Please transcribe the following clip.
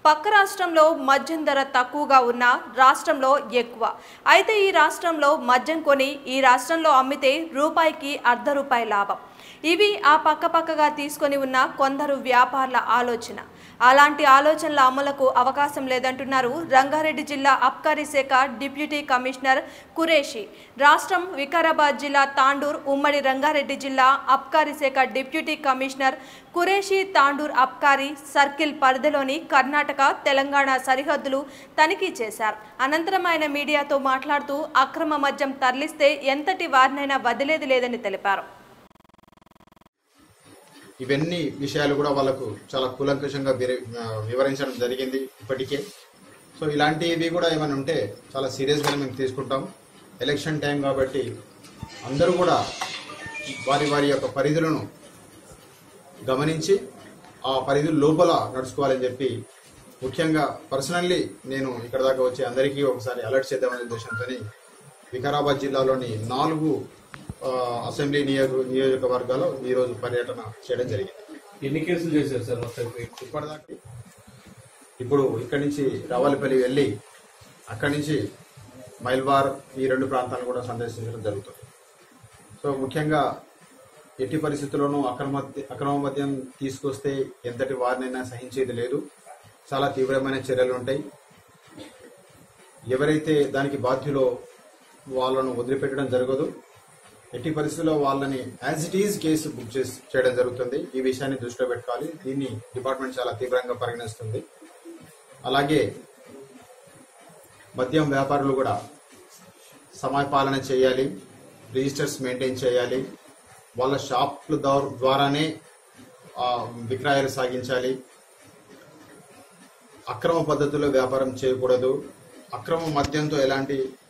పక్క రాష్ట్రంలో మద్యం ధర తక్కువగా ఉన్న రాష్ట్రంలో ఎక్కువ అయితే ఈ రాష్ట్రంలో మద్యం కొని ఈ రాష్ట్రంలో అమ్మితే రూపాయికి అర్ధ రూపాయి లాభం ఇవి ఆ పక్క పక్కగా తీసుకొని ఉన్న కొందరు వ్యాపారుల ఆలోచన అలాంటి ఆలోచనల అమలుకు అవకాశం లేదంటున్నారు రంగారెడ్డి జిల్లా అబ్కారీ శాఖ డిప్యూటీ కమిషనర్ కురేషి రాష్ట్రం వికారాబాద్ జిల్లా తాండూర్ ఉమ్మడి రంగారెడ్డి జిల్లా అబ్కారీ శాఖ డిప్యూటీ కమిషనర్ కురేషి తాండూర్ అబ్కారీ సర్కిల్ పరిధిలోని కర్ణాటక తెలంగాణ సరిహద్దులు తనిఖీ చేశారు అనంతరం ఆయన మీడియాతో మాట్లాడుతూ అక్రమ మద్యం తరలిస్తే ఎంతటి వారినైనా వదిలేది లేదని తెలిపారు ఇవన్నీ విషయాలు కూడా వాళ్ళకు చాలా కూలంకషంగా విర- ఆ, వివరించడం జరిగింది ఇప్పటికే సో ఇలాంటివి కూడా ఏమైనా ఉంటే చాలా సీరియస్గా మేము తీసుకుంటాం ఎలక్షన్ టైం కాబట్టి అందరూ కూడా వారి వారి యొక్క పరిధులను గమనించి ఆ పరిధుల లోపల నడుచుకోవాలని చెప్పి ముఖ్యంగా పర్సనల్లీ నేను ఇక్కడ దాకా వచ్చి అందరికీ ఒకసారి అలర్ట్ చేద్దామనే ఉద్దేశంతో వికారాబాద్ జిల్లాలోని నాలుగు ఆ, అసెంబ్లీ నియోజక నియోజకవర్గాల్లో ఈరోజు పర్యటన చేయడం జరిగింది ఎన్ని కేసులు చేశారు సార్ మొత్తం ఇప్పటిదాకా ఇప్పుడు ఇక్కడి నుంచి రావాలిపల్లి వెళ్ళి అక్కడి నుంచి మైల్వార్ ఈ రెండు ప్రాంతాలను కూడా సందర్శించడం జరుగుతుంది సో ముఖ్యంగా ఎట్టి పరిస్థితుల్లోనూ అక్రమ అక్రమ మద్యం తీసుకొస్తే ఎంతటి వారినైనా సహించేది లేదు చాలా తీవ్రమైన చర్యలు ఉంటాయి ఎవరైతే దానికి బాధ్యులో వాళ్ళను వదిలిపెట్టడం జరగదు ఎట్టి పరిస్థితుల్లో వాళ్ళని as it is case book చేసి చేయడం జరుగుతుంది ఈ విషయాన్ని దృష్టిలో పెట్టుకోవాలి దీన్ని డిపార్ట్మెంట్ చాలా తీవ్రంగా పరిగణిస్తుంది అలాగే మద్యం వ్యాపారులు కూడా సమయపాలన చేయాలి రిజిస్టర్స్ మెయింటైన్ చేయాలి వాళ్ళ షాప్ల ద్వా- ద్వారానే ఆ, విక్రయాలు సాగించాలి అక్రమ పద్ధతిలో వ్యాపారం చేయకూడదు అక్రమ మద్యంతో ఎలాంటి